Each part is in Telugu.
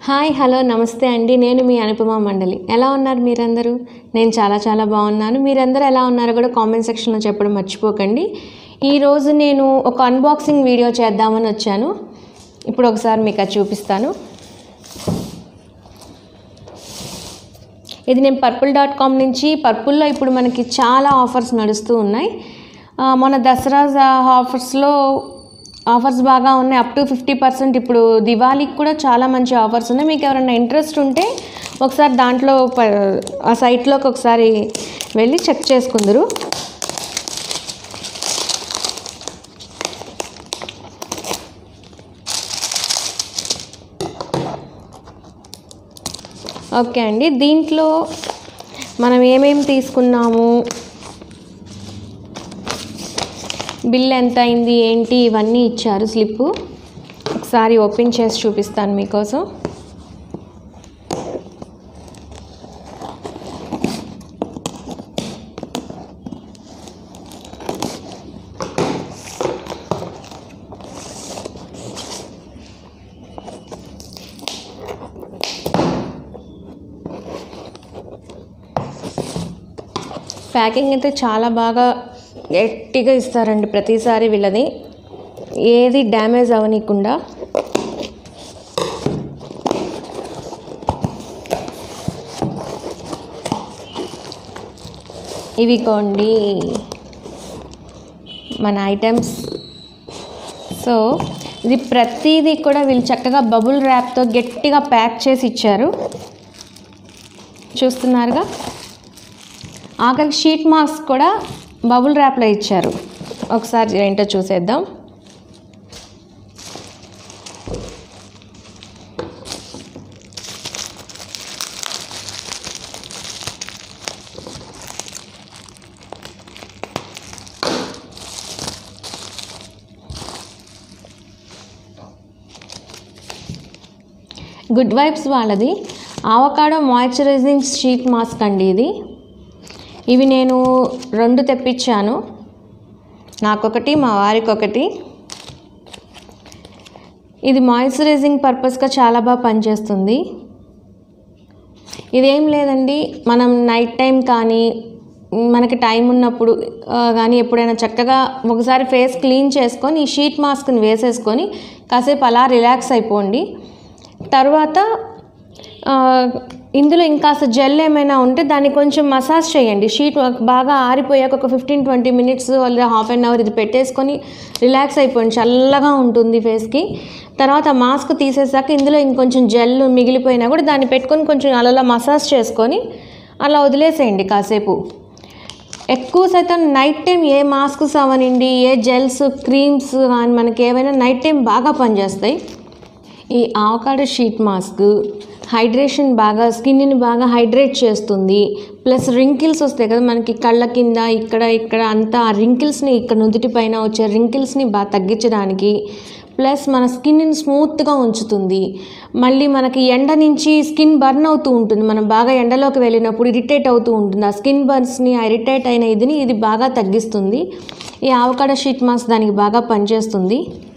హాయ్ హలో నమస్తే అండి నేను మీ అనుపమ మండలి ఎలా ఉన్నారు మీరందరూ నేను చాలా చాలా బాగున్నాను మీరందరూ ఎలా ఉన్నారో కూడా కామెంట్ సెక్షన్లో చెప్పడం మర్చిపోకండి ఈరోజు నేను ఒక అన్బాక్సింగ్ వీడియో చేద్దామని వచ్చాను ఇప్పుడు ఒకసారి మీకు అది చూపిస్తాను ఇది నేను పర్పుల్ డాట్ కామ్ నుంచి పర్పుల్లో ఇప్పుడు మనకి చాలా ఆఫర్స్ నడుస్తూ ఉన్నాయి ఆ, మొన్న దసరా ఆఫర్స్లో ఆఫర్స్ బాగా ఉన్నాయి అప్ టు ఫిఫ్టీ పర్సెంట్ ఇప్పుడు దివాళీకి కూడా చాలా మంచి ఆఫర్స్ ఉన్నాయి మీకు ఎవరైనా ఇంట్రెస్ట్ ఉంటే ఒకసారి దాంట్లో ప- ఆ సైట్లోకి ఒకసారి వెళ్ళి చెక్ చేసుకుందరు ఓకే అండి దీంట్లో మనం ఏమేమి తీసుకున్నాము బిల్ ఎంత అయింది ఏంటి ఇవన్నీ ఇచ్చారు స్లిప్ ఒకసారి ఓపెన్ చేసి చూపిస్తాను మీకోసం ప్యాకింగ్ అయితే చాలా బాగా గట్టిగా ఇస్తారండి ప్రతిసారి వీళ్ళది ఏది డ్యామేజ్ అవనీయకుండా ఇవి కొండి మన ఐటమ్స్ సో ఇది ప్రతిదీ కూడా వీళ్ళు చక్కగా బబుల్ ర్యాప్తో గట్టిగా ప్యాక్ చేసి ఇచ్చారు చూస్తున్నారుగా ఆఖరికి షీట్ మాస్క్ కూడా బబుల్ ర్యాప్లో ఇచ్చారు ఒకసారి ఏంటో చూసేద్దాం గుడ్ వైబ్స్ వాళ్ళది ఆవకాడో మాయిశ్చరైజింగ్ షీట్ మాస్క్ అండి ఇది ఇవి నేను రెండు తెప్పించాను నాకొకటి మా వారికి ఒకటి ఇది మాయిశ్చరైజింగ్ పర్పస్గా చాలా బాగా పనిచేస్తుంది ఇదేం లేదండి మనం నైట్ టైం కానీ మనకి టైం ఉన్నప్పుడు ఆ, కానీ ఎప్పుడైనా చక్కగా ఒకసారి ఫేస్ క్లీన్ చేసుకొని ఈ షీట్ మాస్క్ని వేసేసుకొని కాసేపు అలా రిలాక్స్ అయిపోండి తర్వాత ఆ, ఇందులో ఇంకాస్త జెల్ ఏమైనా ఉంటే దాన్ని కొంచెం మసాజ్ చేయండి షీట్ బాగా ఆరిపోయాక ఒక ఫిఫ్టీన్ ట్వంటీ మినిట్స్ లేదా హాఫ్ అన్ అవర్ ఇది పెట్టేసుకొని రిలాక్స్ అయిపోయింది చల్లగా ఉంటుంది ఫేస్కి తర్వాత మాస్క్ తీసేసాక ఇందులో ఇంకొంచెం జెల్ మిగిలిపోయినా కూడా దాన్ని పెట్టుకొని కొంచెం అలా మసాజ్ చేసుకొని అలా వదిలేసేయండి కాసేపు ఎక్కువ శాతం నైట్ టైం ఏ మాస్క్స్ అవనండి ఏ జెల్స్ క్రీమ్స్ కానీ మనకి ఏవైనా నైట్ టైం బాగా పనిచేస్తాయి ఈ ఆవకాడో షీట్ మాస్క్ హైడ్రేషన్ బాగా స్కిన్ని బాగా హైడ్రేట్ చేస్తుంది ప్లస్ రింకిల్స్ వస్తాయి కదా మనకి కళ్ళ కింద ఇక్కడ ఇక్కడ అంతా ఆ రింకిల్స్ని ఇక్కడ నుదుటి పైన వచ్చే రింకిల్స్ని బాగా తగ్గించడానికి ప్లస్ మన స్కిన్ని స్మూత్గా ఉంచుతుంది మళ్ళీ మనకి ఎండ నుంచి స్కిన్ బర్న్ అవుతూ ఉంటుంది మనం బాగా ఎండలోకి వెళ్ళినప్పుడు ఇరిటేట్ అవుతూ ఉంటుంది ఆ స్కిన్ బర్న్స్ని ఆ ఇరిటేట్ అయిన ఇదిని ఇది బాగా తగ్గిస్తుంది ఈ ఆవకాడో షీట్ మాస్క్ దానికి బాగా పనిచేస్తుంది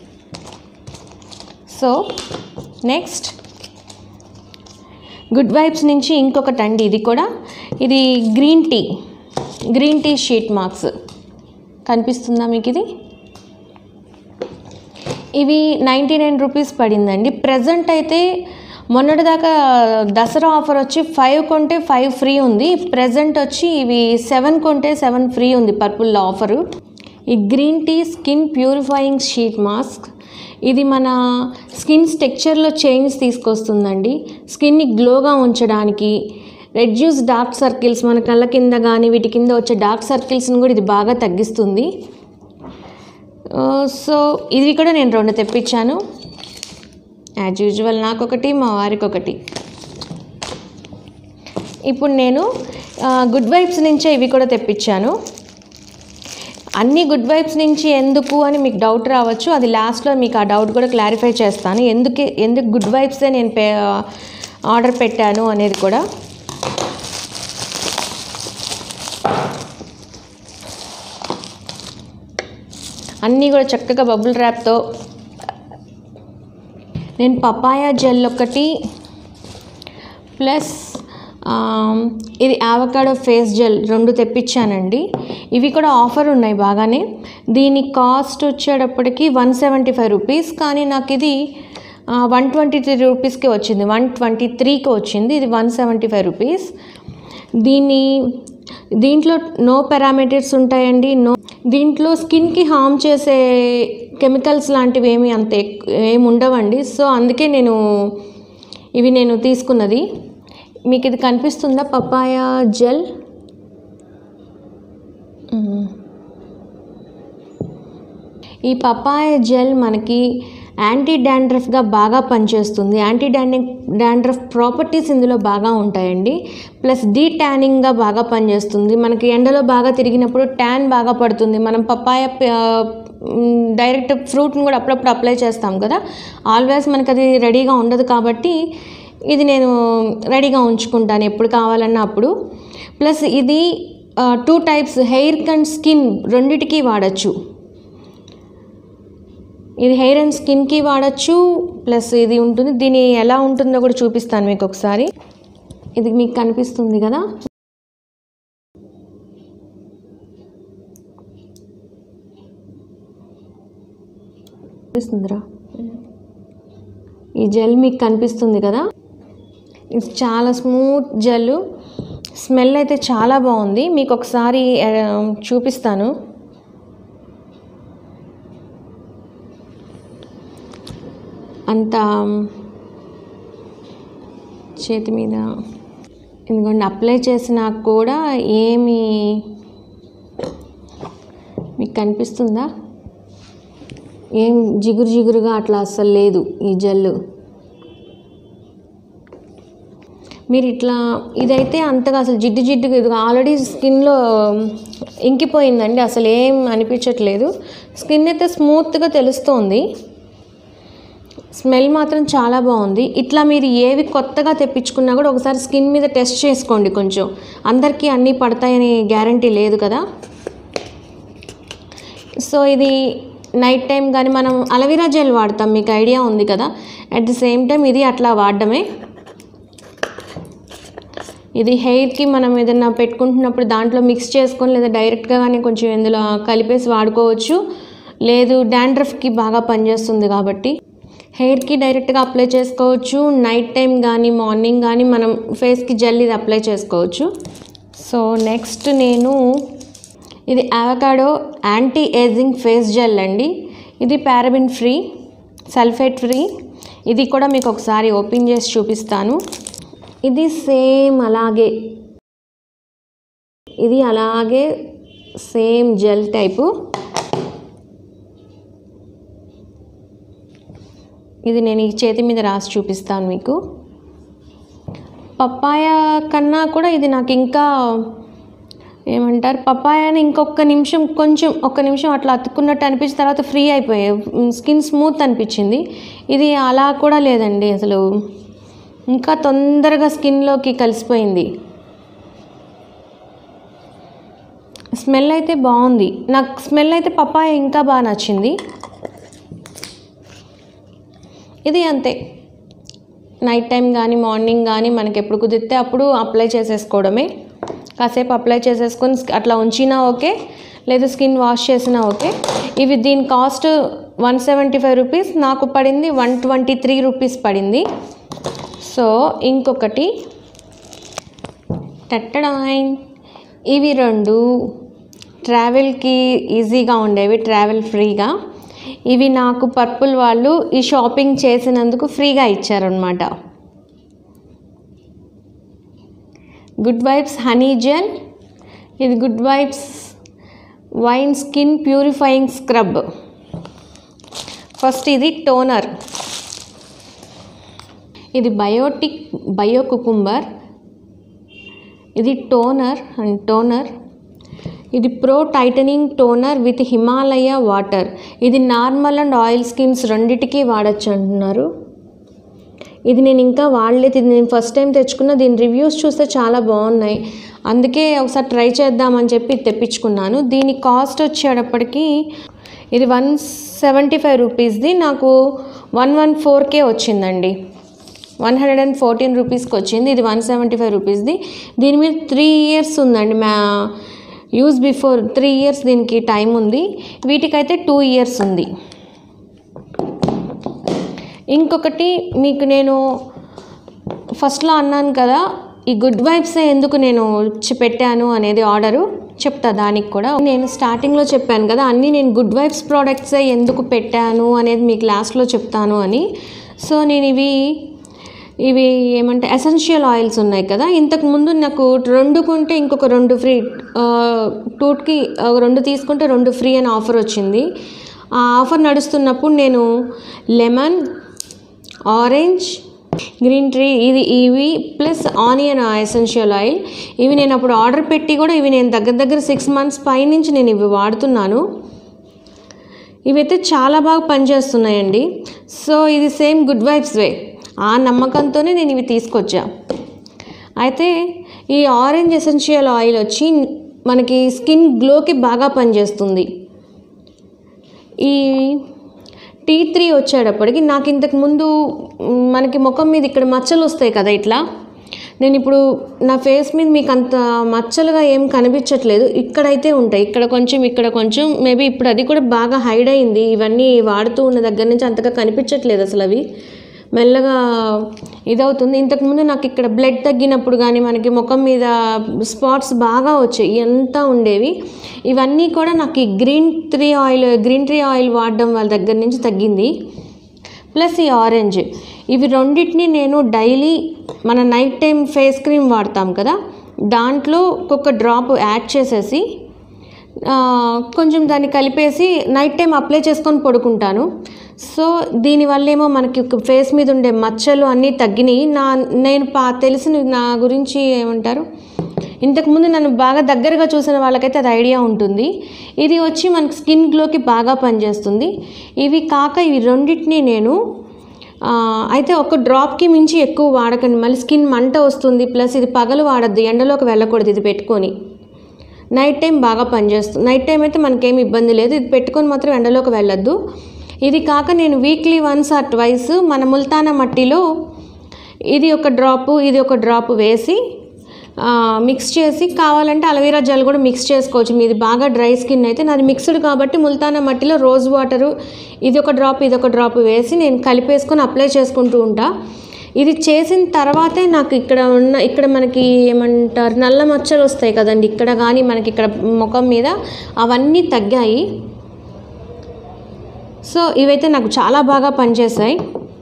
సో నెక్స్ట్ గుడ్ వైబ్స్ నుంచి ఇంకొకటి అండి ఇది కూడా ఇది green tea green tea sheet marks కనిపిస్తుందా మీకు ఇది ఇవి నైంటీ నైన్ రూపీస్ పడిందండి ప్రజెంట్ అయితే మొన్నటిదాకా దసరా ఆఫర్ వచ్చి ఫైవ్ కొంటే ఫైవ్ ఫ్రీ ఉంది ప్రజెంట్ వచ్చి ఇవి సెవెన్ కొంటే సెవెన్ ఫ్రీ ఉంది పర్పుల్ ఆఫరు ఈ green tea skin purifying sheet mask ఇది మన స్కిన్ స్ట్రక్చర్లో చేంజ్ తీసుకొస్తుందండి స్కిన్ని గ్లోగా ఉంచడానికి రెడ్యూస్ డార్క్ సర్కిల్స్ మన కళ్ళ కింద కానీ వీటి కింద వచ్చే డార్క్ సర్కిల్స్ని కూడా ఇది బాగా తగ్గిస్తుంది ఆ, సో ఇది కూడా నేను రెండు తెప్పించాను యాజ్ యూజువల్ నాకు ఒకటి మా వారికి ఒకటి ఇప్పుడు నేను ఆ, గుడ్ వైబ్స్ నుంచే ఇవి కూడా తెప్పించాను అన్ని గుడ్ వైబ్స్ నుంచి ఎందుకు అని మీకు డౌట్ రావచ్చు అది లాస్ట్లో మీకు ఆ డౌట్ కూడా క్లారిఫై చేస్తాను ఎందుకు ఎందుకు గుడ్ వైబ్సే నేను పే ఆర్డర్ పెట్టాను అనేది కూడా అన్నీ కూడా చక్కగా బబుల్ ర్యాప్తో నేను పపాయ జెల్ ఒకటి ప్లస్ ఆమ్, ఇది ఆవకాడో ఫేస్ జెల్ రెండు తెప్పించానండి ఇవి కూడా ఆఫర్ ఉన్నాయి బాగానే దీని కాస్ట్ వచ్చేటప్పటికి వన్ సెవెంటీ ఫైవ్ రూపీస్ కానీ నాకు ఇది వన్ ట్వంటీ త్రీ రూపీస్కి వచ్చింది వన్ ట్వంటీ త్రీకి వచ్చింది ఇది వన్ సెవెంటీ ఫైవ్ రూపీస్ దీన్ని దీంట్లో నో పారామీటర్స్ ఉంటాయండి నో దీంట్లో స్కిన్కి హామ్ చేసే కెమికల్స్ లాంటివి ఏమి అంత ఎక్కు- ఏమి ఉండవండి సో అందుకే నేను ఇవి నేను తీసుకున్నది మీకు ఇది కనిపిస్తుందా పపాయ జెల్ మ్మ్. ఈ పపాయ జెల్ మనకి యాంటీ డాండ్రఫ్గా బాగా పనిచేస్తుంది యాంటీ డాండ్రఫ్ డాండ్రఫ్ ప్రాపర్టీస్ ఇందులో బాగా ఉంటాయండి ప్లస్ డీ ట్యానింగ్గా బాగా పనిచేస్తుంది మనకి ఎండలో బాగా తిరిగినప్పుడు ట్యాన్ బాగా పడుతుంది మనం పపాయ ఆ, మ్, డైరెక్ట్ ఫ్రూట్ని కూడా అప్పుడప్పుడు అప్లై చేస్తాం కదా ఆల్వేస్ మనకి అది రెడీగా ఉండదు కాబట్టి ఇది నేను రెడీగా ఉంచుకుంటాను ఎప్పుడు కావాలన్నా అప్పుడు ప్లస్ ఇది two types hair and skin రెండిటికి వాడచ్చు ఇది హెయిర్ అండ్ స్కిన్కి వాడచ్చు ప్లస్ ఇది ఉంటుంది దీని ఎలా ఉంటుందో కూడా చూపిస్తాను మీకు ఒకసారి ఇది మీకు కనిపిస్తుంది కదా కనిపిస్తుందిరా ఈ జెల్ మీకు కనిపిస్తుంది కదా ఇది చాలా స్మూత్ జెల్ స్మెల్ అయితే చాలా బాగుంది మీకు ఒకసారి ఆ, చూపిస్తాను అంత చేతి మీద ఎందుకంటే అప్లై చేసినా కూడా ఏమి మీకు కనిపిస్తుందా ఏం జిగురు జిగురుగా అట్లా అస్సలు లేదు ఈ జెల్ మీరు ఇట్లా ఇదైతే అంతగా అసలు జిడ్డు జిడ్డుగా ఇది ఆల్రెడీ స్కిన్లో ఇంకిపోయిందండి అసలు ఏం అనిపించట్లేదు స్కిన్ అయితే స్మూత్గా తెలుస్తోంది స్మెల్ మాత్రం చాలా బాగుంది ఇట్లా మీరు ఏవి కొత్తగా తెప్పించుకున్నా కూడా ఒకసారి స్కిన్ మీద టెస్ట్ చేసుకోండి కొంచెం అందరికీ అన్నీ పడతాయని గ్యారంటీ లేదు కదా సో ఇది నైట్ టైం కానీ మనం అలవీరా జెల్ వాడతాం మీకు ఐడియా ఉంది కదా అట్ ది సేమ్ టైం ఇది అట్లా వాడడమే ఇది హెయిర్కి మనం ఏదైనా పెట్టుకుంటున్నప్పుడు దాంట్లో మిక్స్ చేసుకొని లేదా డైరెక్ట్గా కానీ కొంచెం ఇందులో కలిపేసి వాడుకోవచ్చు లేదు డాండ్రఫ్కి బాగా పనిచేస్తుంది కాబట్టి హెయిర్కి డైరెక్ట్గా అప్లై చేసుకోవచ్చు నైట్ టైం కానీ మార్నింగ్ కానీ మనం ఫేస్కి జెల్ ఇది అప్లై చేసుకోవచ్చు సో నెక్స్ట్ నేను ఇది avocado anti ageing face gel అండి ఇది పారాబిన్ ఫ్రీ సల్ఫేట్ ఫ్రీ ఇది కూడా మీకు ఒకసారి ఓపెన్ చేసి చూపిస్తాను ఇది సేమ్ అలాగే ఇది అలాగే సేమ్ జెల్ టైపు ఇది నేను ఈ చేతి మీద రాసి చూపిస్తాను మీకు పప్పాయ కన్నా కూడా ఇది నాకు ఇంకా ఏమంటారు పప్పాయని ఇంకొక నిమిషం కొంచెం ఒక్క నిమిషం అట్లా అతుక్కున్నట్టు అనిపించిన తర్వాత ఫ్రీ అయిపోయాయి స్కిన్ స్మూత్ అనిపించింది ఇది అలా కూడా లేదండి అసలు ఇంకా తొందరగా స్కిన్లోకి కలిసిపోయింది స్మెల్ అయితే బాగుంది నాకు స్మెల్ అయితే పప్పాయ ఇంకా బాగా నచ్చింది ఇది అంతే నైట్ టైం కానీ మార్నింగ్ కానీ మనకి ఎప్పుడు కుదిరితే అప్పుడు అప్లై చేసేసుకోవడమే కాసేపు అప్లై చేసేసుకొని sk- అట్లా ఉంచినా ఓకే లేదు స్కిన్ వాష్ చేసినా ఓకే ఇవి దీని cost one seventy five rupees నాకు పడింది వన్ ట్వంటీ త్రీ రూపీస్ పడింది సో ఇంకొకటి టట్టడాయిన్ ఇవి రెండు ట్రావెల్కి ఈజీగా ఉండేవి ట్రావెల్ ఫ్రీగా ఇవి నాకు పర్పుల్ వాళ్ళు ఈ షాపింగ్ చేసినందుకు ఫ్రీగా ఇచ్చారనమాట గుడ్ వైబ్స్ హనీ జెల్ ఇది Good Vibes wine skin purifying scrub first ఇది టోనర్ ఇది బయోటిక్ బయో కుకుంబర్ ఇది టోనర్ అండ్ టోనర్ ఇది pro tightening toner with Himalaya water ఇది నార్మల్ అండ్ ఆయిల్ స్కిన్స్ రెండిటికి వాడచ్చు అంటున్నారు ఇది నేను ఇంకా వాడలేదు ఇది నేను ఫస్ట్ టైం తెచ్చుకున్న దీని రివ్యూస్ చూస్తే చాలా బాగున్నాయి అందుకే ఒకసారి ట్రై చేద్దామని చెప్పి ఇది తెప్పించుకున్నాను దీని కాస్ట్ వచ్చేటప్పటికి ఇది వన్ సెవెంటీ ఫైవ్ రూపీస్ది నాకు వన్ వన్ ఫోర్కే వచ్చిందండి వన్ హండ్రెడ్ అండ్ ఫోర్టీన్ రూపీస్కి వచ్చింది ఇది వన్ సెవెంటీ ఫైవ్ రూపీస్ది దీని మీద త్రీ ఇయర్స్ ఉందండి మా యూజ్ బిఫోర్ త్రీ ఇయర్స్ దీనికి టైం ఉంది వీటికైతే టూ ఇయర్స్ ఉంది ఇంకొకటి మీకు నేను ఫస్ట్లో అన్నాను కదా ఈ గుడ్ వైబ్స్ ఎందుకు నేను చి- పెట్టాను అనేది ఆర్డరు చెప్తా దానికి కూడా నేను స్టార్టింగ్లో చెప్పాను కదా అన్నీ నేను గుడ్ వైబ్స్ ప్రోడక్ట్సే ఎందుకు పెట్టాను అనేది మీకు లాస్ట్లో చెప్తాను అని సో నేను ఇవి ఇవి ఏమంటే ఎసెన్షియల్ ఆయిల్స్ ఉన్నాయి కదా ఇంతకు ముందు నాకు రెండు కొంటే ఇంకొక రెండు ఫ్రీ టూట్కి రెండు తీసుకుంటే రెండు ఫ్రీ అని ఆఫర్ వచ్చింది ఆ ఆఫర్ నడుస్తున్నప్పుడు నేను లెమన్ ఆరెంజ్ గ్రీన్ ట్రీ ఇది ఇవి ప్లస్ ఆనియన్ ఎసెన్షియల్ ఆయిల్ ఇవి నేను అప్పుడు ఆర్డర్ పెట్టి కూడా ఇవి నేను దగ్గర దగ్గర సిక్స్ మంత్స్ పైనుంచి నేను ఇవి వాడుతున్నాను ఇవైతే చాలా బాగా పనిచేస్తున్నాయండి సో ఇది సేమ్ గుడ్ వైబ్స్ వే ఆ నమ్మకంతోనే నేను ఇవి తీసుకొచ్చా అయితే ఈ ఆరెంజ్ ఎసెన్షియల్ ఆయిల్ వచ్చి మనకి స్కిన్ గ్లోకి బాగా పనిచేస్తుంది ఈ టీ త్రీ వచ్చేటప్పటికి నాకు ఇంతకు ముందు మ్, మనకి ముఖం మీద ఇక్కడ మచ్చలు వస్తాయి కదా ఇట్లా నేను ఇప్పుడు నా ఫేస్ మీద మీకు అంత మచ్చలుగా ఏం కనిపించట్లేదు ఇక్కడైతే ఉంటాయి ఇక్కడ కొంచెం ఇక్కడ కొంచెం మేబీ ఇప్పుడు అది కూడా బాగా హైడ్ అయింది ఇవన్నీ వాడుతూ ఉన్న దగ్గర నుంచి అంతగా కనిపించట్లేదు అసలు అవి మెల్లగా ఇదవుతుంది ఇంతకుముందు నాకు ఇక్కడ బ్లడ్ తగ్గినప్పుడు కానీ మనకి ముఖం మీద స్పాట్స్ బాగా వచ్చాయి ఎంత ఉండేవి ఇవన్నీ కూడా నాకు ఈ green tree oil green tree oil వాడడం వాళ్ళ దగ్గర నుంచి తగ్గింది ప్లస్ ఈ ఆరెంజ్ ఇవి రెండింటిని నేను డైలీ మన నైట్ టైం ఫేస్ క్రీమ్ వాడతాం కదా దాంట్లో ఒక్కొక్క డ్రాప్ యాడ్ చేసేసి ఆ, కొంచెం దాన్ని కలిపేసి నైట్ టైం అప్లై చేసుకొని పడుకుంటాను సో దీనివల్ల ఏమో మనకి ఫేస్ మీద ఉండే మచ్చలు అన్నీ తగ్గినాయి నా నేను పా తెలిసిన నా గురించి ఏమంటారు ఇంతకుముందు నన్ను బాగా దగ్గరగా చూసిన వాళ్ళకైతే అది ఐడియా ఉంటుంది ఇది వచ్చి మనకి స్కిన్ గ్లోకి బాగా పనిచేస్తుంది ఇవి కాక ఇవి రెండింటిని నేను ఆ, అయితే ఒక డ్రాప్కి మించి ఎక్కువ వాడకండి మళ్ళీ స్కిన్ మంట వస్తుంది ప్లస్ ఇది పగలు వాడద్దు ఎండలోకి వెళ్ళకూడదు ఇది పెట్టుకొని నైట్ టైం బాగా పనిచేస్తుంది నైట్ టైం అయితే మనకేం ఇబ్బంది లేదు ఇది పెట్టుకొని మాత్రం ఎండలోకి వెళ్ళొద్దు ఇది కాక నేను వీక్లీ వన్స్ ఆర్ ట్వైస్ మన ముల్తానా మట్టిలో ఇది ఒక డ్రాపు ఇది ఒక డ్రాప్ వేసి ఆ, మిక్స్ చేసి కావాలంటే అలవీరా జెల్ కూడా మిక్స్ చేసుకోవచ్చు మీది బాగా డ్రై స్కిన్ అయితే నాది మిక్స్డ్ కాబట్టి ముల్తానా మట్టిలో రోజ్ వాటరు ఇది ఒక డ్రాప్ ఇది ఒక డ్రాప్ వేసి నేను కలిపేసుకొని అప్లై చేసుకుంటూ ఉంటా ఇది చేసిన తర్వాతే నాకు ఇక్కడ ఉన్న ఇక్కడ మనకి ఏమంటారు నల్ల మచ్చలు వస్తాయి కదండి ఇక్కడ కానీ మనకి ఇక్కడ ముఖం మీద అవన్నీ తగ్గాయి సో ఇవైతే నాకు చాలా బాగా పనిచేశాయి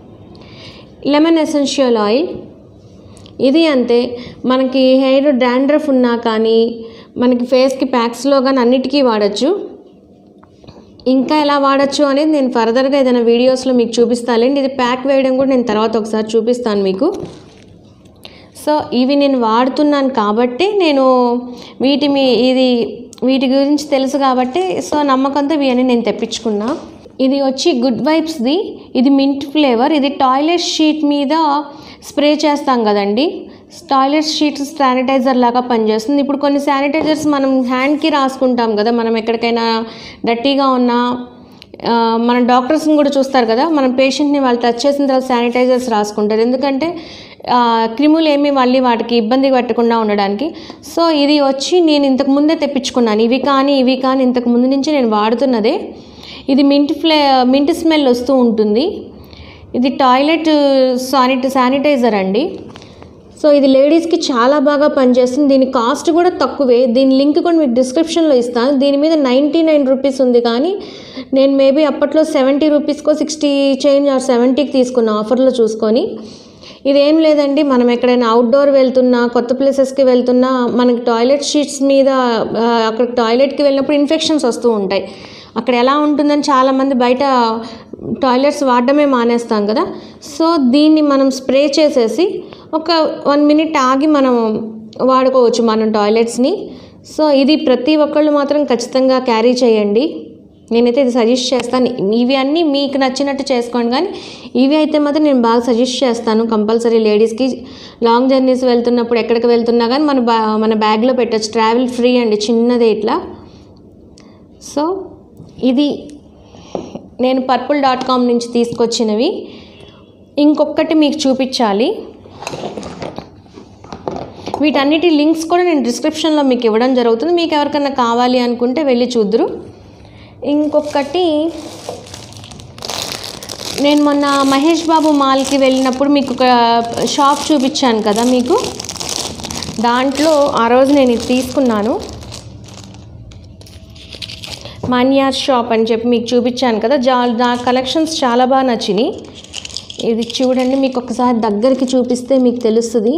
లెమన్ ఎసెన్షియల్ ఆయిల్ ఇది అంతే మనకి హెయిర్ డాండ్రఫ్ ఉన్నా కానీ మనకి ఫేస్కి ప్యాక్స్లో కానీ అన్నిటికీ వాడచ్చు ఇంకా ఎలా వాడచ్చు అనేది నేను ఫర్దర్గా ఏదైనా వీడియోస్లో మీకు చూపిస్తానండి ఇది ప్యాక్ వేయడం కూడా నేను తర్వాత ఒకసారి చూపిస్తాను మీకు సో ఇవి నేను వాడుతున్నాను కాబట్టి నేను వీటి మీ ఇది వీటి గురించి తెలుసు కాబట్టి సో నమ్మకంతో ఇవన్నీ నేను తెప్పించుకున్నా ఇది వచ్చి గుడ్ వైబ్స్ది ఇది మింట్ ఫ్లేవర్ ఇది టాయిలెట్ షీట్ మీద స్ప్రే చేస్తాం కదండి టాయిలెట్ షీట్ శానిటైజర్ లాగా పనిచేస్తుంది ఇప్పుడు కొన్ని శానిటైజర్స్ మనం హ్యాండ్కి రాసుకుంటాం కదా మనం ఎక్కడికైనా డర్టీగా ఉన్నా ఆ, మన డాక్టర్స్ని కూడా చూస్తారు కదా మనం పేషెంట్ని వాళ్ళు టచ్ చేసిన తర్వాత శానిటైజర్స్ రాసుకుంటారు ఎందుకంటే ఆ, క్రిములు ఏమీ మళ్ళీ వాటికి ఇబ్బంది పెట్టకుండా ఉండడానికి సో ఇది వచ్చి నేను ఇంతకు ముందే తెప్పించుకున్నాను ఇవి కానీ ఇవి కానీ ఇంతకు ముందు నుంచి నేను వాడుతున్నదే ఇది మింట్ ఫ్లే మింట్ స్మెల్ వస్తూ ఉంటుంది ఇది టాయిలెట్ శానిట శానిటైజర్ అండి సో ఇది లేడీస్కి చాలా బాగా పనిచేస్తుంది దీని కాస్ట్ కూడా తక్కువే దీని లింక్ కూడా మీకు డిస్క్రిప్షన్లో ఇస్తాను దీని మీద నైంటీ నైన్ రూపీస్ ఉంది కానీ నేను మేబీ అప్పట్లో సెవెంటీ రూపీస్కో సిక్స్టీ చేంజ్ ఆర్ సెవెంటీకి తీసుకున్న ఆఫర్లో చూసుకొని ఇదేం లేదండి మనం ఎక్కడైనా అవుట్డోర్ వెళ్తున్నా కొత్త ప్లేసెస్కి వెళ్తున్నా మనకి టాయిలెట్ షీట్స్ మీద ఆ, అక్కడ టాయిలెట్కి వెళ్ళినప్పుడు ఇన్ఫెక్షన్స్ వస్తూ ఉంటాయి అక్కడ ఎలా ఉంటుందని చాలామంది బయట టాయిలెట్స్ వాడడమే మానేస్తాం కదా సో దీన్ని మనం స్ప్రే చేసేసి ఒక వన్ మినిట్ ఆగి మనం వాడుకోవచ్చు మనం టాయిలెట్స్ని సో ఇది ప్రతి ఒక్కళ్ళు మాత్రం ఖచ్చితంగా క్యారీ చేయండి నేనైతే ఇది సజెస్ట్ చేస్తాను ఇవి అన్నీ మీకు నచ్చినట్టు చేసుకోండి కానీ ఇవి అయితే మాత్రం నేను బాగా సజెస్ట్ చేస్తాను కంపల్సరీ లేడీస్కి లాంగ్ జర్నీస్ వెళ్తున్నప్పుడు ఎక్కడికి వెళ్తున్నా కానీ మన బా మన బ్యాగ్లో పెట్టచ్చు ట్రావెల్ ఫ్రీ అండి చిన్నదే ఇట్లా సో ఇది నేను పర్పుల్ డాట్ కామ్ నుంచి తీసుకొచ్చినవి ఇంకొకటి మీకు చూపించాలి వీటన్నిటి లింక్స్ కూడా నేను డిస్క్రిప్షన్లో మీకు ఇవ్వడం జరుగుతుంది మీకు ఎవరికైనా కావాలి అనుకుంటే వెళ్ళి చూద్దరు ఇంకొకటి నేను మొన్న మహేష్ బాబు మాల్కి వెళ్ళినప్పుడు మీకు ఒక షాప్ చూపించాను కదా మీకు దాంట్లో ఆ రోజు నేను ఇది తీసుకున్నాను మాన్యార్ షాప్ అని చెప్పి మీకు చూపించాను కదా జా నా కలెక్షన్స్ చాలా బాగా నచ్చినాయి ఇది చూడండి మీకు ఒకసారి దగ్గరికి చూపిస్తే మీకు తెలుస్తుంది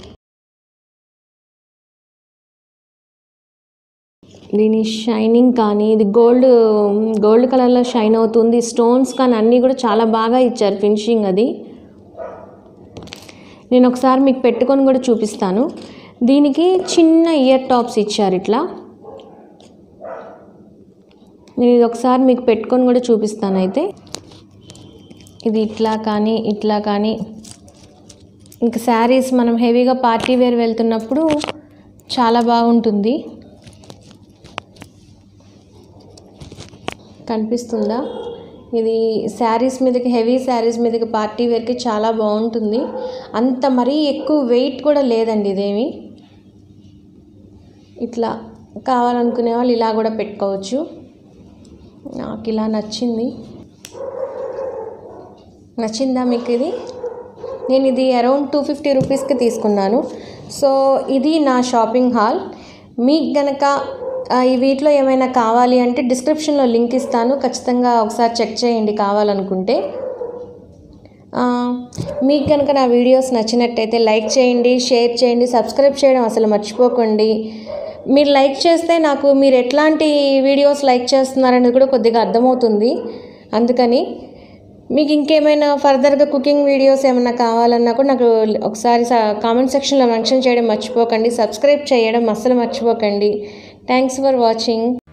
దీని షైనింగ్ కానీ ఇది గోల్డ్ గోల్డ్ కలర్లో షైన్ అవుతుంది స్టోన్స్ కానీ అన్నీ కూడా చాలా బాగా ఇచ్చారు ఫినిషింగ్ అది నేను ఒకసారి మీకు పెట్టుకొని కూడా చూపిస్తాను దీనికి చిన్న ఇయర్ టాప్స్ ఇచ్చారు ఇట్లా నేను ఇది ఒకసారి మీకు పెట్టుకొని కూడా చూపిస్తాను అయితే ఇది ఇట్లా కానీ ఇట్లా కానీ ఇంకా శారీస్ మనం హెవీగా పార్టీ వేర్ వెళ్తున్నప్పుడు చాలా బాగుంటుంది కనిపిస్తుందా ఇది శారీస్ మీదకి హెవీ శారీస్ మీదకి పార్టీ వేర్కి చాలా బాగుంటుంది అంత మరీ ఎక్కువ వెయిట్ కూడా లేదండి ఇదేమి ఇట్లా కావాలనుకునే వాళ్ళు ఇలా కూడా పెట్టుకోవచ్చు నాకు ఇలా నచ్చింది నచ్చిందా మీకు ఇది నేను ఇది అరౌండ్ టూ ఫిఫ్టీ రూపీస్కి తీసుకున్నాను సో ఇది నా షాపింగ్ హాల్ మీకు గనక ఆ, ఈ వీటిలో ఏమైనా కావాలి అంటే డిస్క్రిప్షన్లో లింక్ ఇస్తాను ఖచ్చితంగా ఒకసారి చెక్ చేయండి కావాలనుకుంటే ఆ, మీకు కనుక నా వీడియోస్ నచ్చినట్టయితే లైక్ చేయండి షేర్ చేయండి సబ్స్క్రైబ్ చేయడం అసలు మర్చిపోకండి మీరు లైక్ చేస్తే నాకు మీరు ఎట్లాంటి వీడియోస్ లైక్ చేస్తున్నారనేది కూడా కొద్దిగా అర్థమవుతుంది అందుకని మీకు ఇంకేమైనా ఫర్దర్గా కుకింగ్ వీడియోస్ ఏమైనా కావాలన్నా కూడా నాకు ఒకసారి కామెంట్ సెక్షన్లో మెన్షన్ చేయడం మర్చిపోకండి సబ్స్క్రైబ్ చేయడం అస్సలు మర్చిపోకండి థ్యాంక్స్ ఫర్ వాచింగ్